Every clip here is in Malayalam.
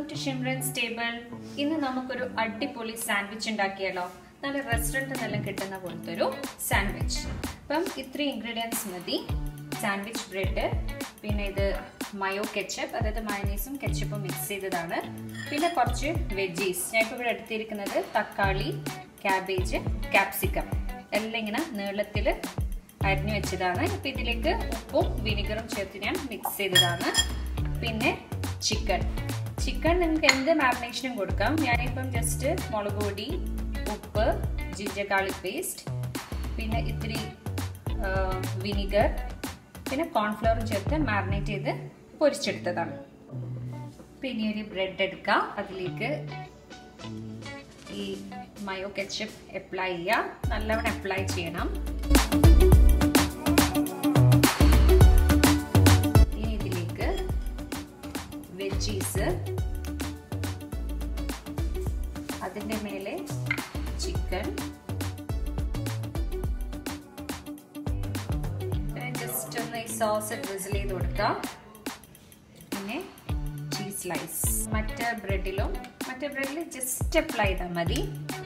ടു ഷിംറൻസ് ടേബിൾ ഇന്ന് നമുക്കൊരു അടിപൊളി സാൻഡ്വിച്ച് ഉണ്ടാക്കിയാലോ നല്ല റെസ്റ്റോറൻറ്റിൽ നിന്നെല്ലാം കിട്ടുന്ന പോലത്തെ ഒരു സാൻഡ്വിച്ച് അപ്പം ഇത്രയും ഇൻഗ്രീഡിയൻസ് മതി സാൻഡ്വിച്ച് ബ്രെഡ് പിന്നെ ഇത് മയോ കെച്ചപ്പ് അതായത് മയനീസും കെച്ചപ്പും മിക്സ് ചെയ്തതാണ് പിന്നെ കുറച്ച് വെജീസ് ഞാൻ ഇപ്പോൾ ഇവിടെ എടുത്തിരിക്കുന്നത് തക്കാളി ക്യാബേജ് ക്യാപ്സിക്കം എല്ലാം ഇങ്ങനെ നീളത്തിൽ അരിഞ്ഞു വെച്ചതാണ് ഇപ്പം ഇതിലേക്ക് ഉപ്പും വിനിഗറും ചേർത്ത് ഞാൻ മിക്സ് ചെയ്തതാണ് പിന്നെ ചിക്കൻ ചിക്കൻ നിങ്ങൾക്ക് എന്ത് മാറിനേഷനും കൊടുക്കാം ഞാനിപ്പം ജസ്റ്റ് മുളക് പൊടി ഉപ്പ് ജിഞ്ചർ ഗാർലിക് പേസ്റ്റ് പിന്നെ ഇത്തിരി വിനിഗർ പിന്നെ കോൺഫ്ലവറും ചേർത്ത് മാറിനേറ്റ് ചെയ്ത് പൊരിച്ചെടുത്തതാണ് പിന്നെ ഒരു ബ്രെഡ് എടുക്കാം അതിലേക്ക് ഈ മയോ കെച്ചപ്പ് അപ്ലൈ ചെയ്യുക നല്ലവണ്ണം അപ്ലൈ ചെയ്യണം ഇനി ഇതിലേക്ക് വെജീസ് അതിൻ്റെ മേലെ ചിക്കൻ ജസ്റ്റ് ഒന്ന് ഈ സോസ് ഡ്രിസിൽ ചെയ്ത് കൊടുക്കാം പിന്നെ ചീസ് സ്ലൈസ് മറ്റേ ബ്രെഡിലും മറ്റേ ബ്രെഡിൽ ജസ്റ്റ് അപ്ലൈ ചെയ്താൽ മതി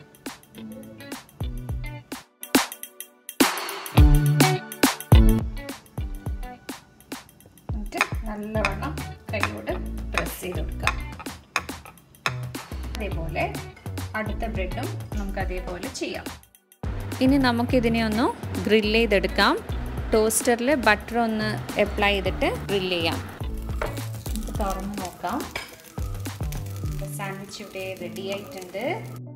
എന്നിട്ട് നല്ലവണ്ണം കൈയോട് പ്രസ് ചെയ്ത് കൊടുക്കാം അതേപോലെ അടുത്ത ബ്രെഡും നമുക്ക് അതേപോലെ ചെയ്യാം ഇനി നമുക്കിതിനെ ഒന്ന് ഗ്രില്ല് ചെയ്തെടുക്കാം ടോസ്റ്ററിൽ ബട്ടർ ഒന്ന് അപ്ലൈ ചെയ്തിട്ട് ഗ്രില്ല് ചെയ്യാം നമുക്ക് തുറന്ന് നോക്കാം സാൻഡ്വിച്ച് ഇവിടെ റെഡി ആയിട്ടുണ്ട്